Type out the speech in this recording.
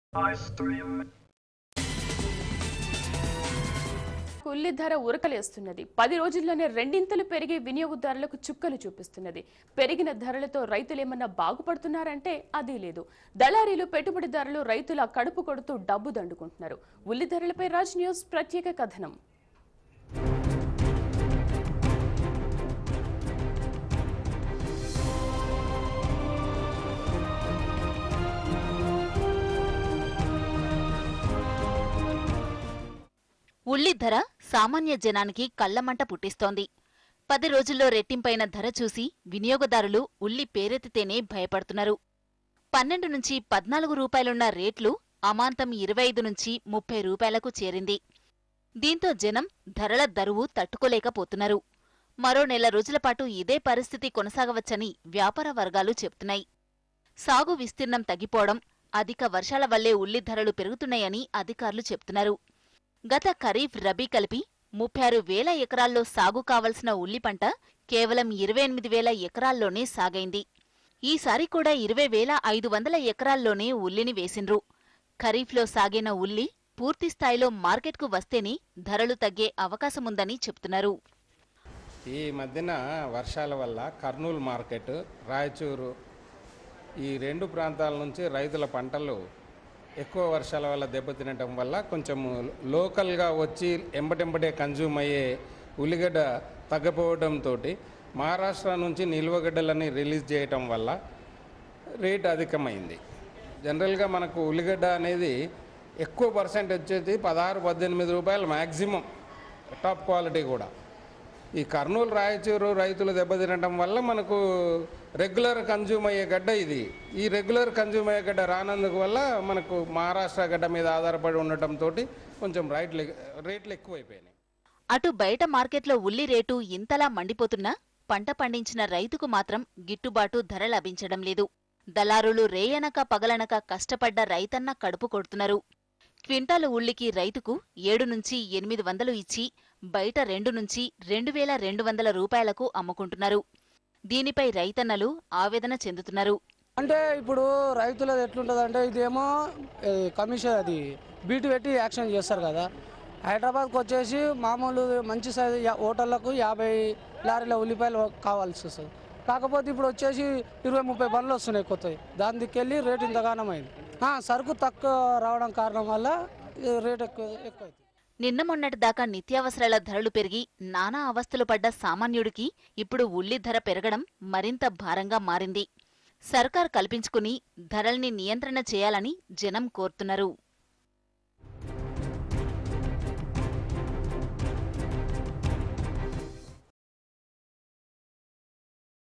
ఉల్లి ధర ఉరకలేస్తున్నది పది రోజుల్లోనే రెండింతలు పెరిగి వినియోగదారులకు చుక్కలు చూపిస్తున్నది పెరిగిన ధరలతో రైతులేమన్నా బాగుపడుతున్నారంటే అది లేదు దళారీలు పెట్టుబడిదారులు రైతుల కడుపు కొడుతూ డబ్బు దండుకుంటున్నారు ఉల్లి ధరలపై రాజ్ న్యూస్ ప్రత్యేక కథనం ఉల్లి ధర సామాన్య జనానికి కళ్లమంట పుట్టిస్తోంది పది రోజుల్లో రెట్టింపైన ధర చూసి వినియోగదారులు ఉల్లి పేరెత్తితేనే భయపడుతున్నారు పన్నెండు నుంచి పద్నాలుగు రూపాయలున్న రేట్లు అమాంతం ఇరవై ఐదు నుంచి ముప్పై రూపాయలకు చేరింది దీంతో జనం ధరల దరువు తట్టుకోలేకపోతున్నారు మరో నెల రోజుల పాటు ఇదే పరిస్థితి కొనసాగవచ్చని వ్యాపార వర్గాలు చెబుతున్నాయి సాగు విస్తీర్ణం తగ్గిపోవడం అధిక వర్షాల వల్లే ఉల్లి ధరలు పెరుగుతున్నాయని అధికారులు చెబుతున్నారు గత ఖరీఫ్ రబీ కలిపి ముప్పై ఆరు వేల ఎకరాల్లో సాగు కావలసిన ఉల్లి పంట కేవలం ఇరవై ఎనిమిది వేల ఎకరాల్లోనే సాగైంది ఈసారి కూడా ఇరవై వేల ఐదు వందల ఎకరాల్లోనే ఉల్లిని వేసిండ్రు ఖరీఫ్లో సాగిన ఉల్లి పూర్తి స్థాయిలో మార్కెట్కు వస్తేనే ధరలు తగ్గే అవకాశముందని చెప్తున్నారు ఈ మధ్యన వర్షాల వల్ల కర్నూలు మార్కెట్ రాయచూరు ఈ రెండు ప్రాంతాల నుంచి రైతుల పంటలు ఎక్కువ వర్షాల వల్ల దెబ్బతినటం వల్ల కొంచెం లోకల్గా వచ్చి ఎంబటెంబటే కన్జ్యూమ్ అయ్యే ఉల్లిగడ్డ తగ్గిపోవడంతో మహారాష్ట్ర నుంచి నిల్వగడ్డలని రిలీజ్ చేయటం వల్ల రేట్ అధికమైంది జనరల్గా మనకు ఉల్లిగడ్డ అనేది ఎక్కువ పర్సెంట్ వచ్చేది పదహారు పద్దెనిమిది రూపాయలు మ్యాక్సిమం టాప్ క్వాలిటీ కూడా ఈ కర్నూలు రాయచూరు రైతులు దెబ్బతినటం వల్ల మనకు రెగ్యులర్ కన్జ్యూమ్ అయ్యే గడ్డ ఇది ఈ రెగ్యులర్ కన్జ్యూమ్ అయ్యే గడ్డ రానందుకు వల్ల మనకు మహారాష్ట్ర గడ్డ మీద ఆధారపడి ఉండటంతో కొంచెం రైట్లు రేట్లు ఎక్కువైపోయినాయి అటు బయట మార్కెట్లో ఉల్లి రేటు ఇంతలా మండిపోతున్నా పంట పండించిన రైతుకు మాత్రం గిట్టుబాటు ధర లభించడం లేదు దళారులు రేయనక పగలనక కష్టపడ్డ రైతన్న కడుపు కొడుతున్నారు క్వింటాలు ఉల్లికి రైతుకు ఏడు నుంచి ఎనిమిది వందలు ఇచ్చి బయట రెండు నుంచి రెండు వేల రెండు వందల రూపాయలకు అమ్ముకుంటున్నారు దీనిపై రైతన్నలు ఆవేదన చెందుతున్నారు అంటే ఇప్పుడు రైతులది ఎట్లుంటుంది అంటే ఇదేమో ఏ, కమిషన్ అది బీటు పెట్టి యాక్షన్ చేస్తారు కదా హైదరాబాద్కి వచ్చేసి మామూలు మంచి సైజు యా- హోటళ్లకు యాభై లారీల ఉల్లిపాయలు కావాల్సి వస్తుంది కాకపోతే ఇప్పుడు వచ్చేసి ఇరవై ముప్పై బండ్లు వస్తున్నాయి కొత్తవి దాని దిక్కెళ్ళి రేటు ఇంతగానం అయింది ఆ, సరుకు తక్కువ రావడం కారణం వల్ల ఈ రేటు ఎక్కువ ఎక్కువ నిన్న మొన్నటి దాకా నిత్యావసరాల ధరలు పెరిగి నానా అవస్థలు పడ్డ సామాన్యుడికి ఇప్పుడు ఉల్లి ధర పెరగడం మరింత భారంగా మారింది సర్కార్ కల్పించుకుని ధరల్ని నియంత్రణ చేయాలని జనం కోరుతున్నారు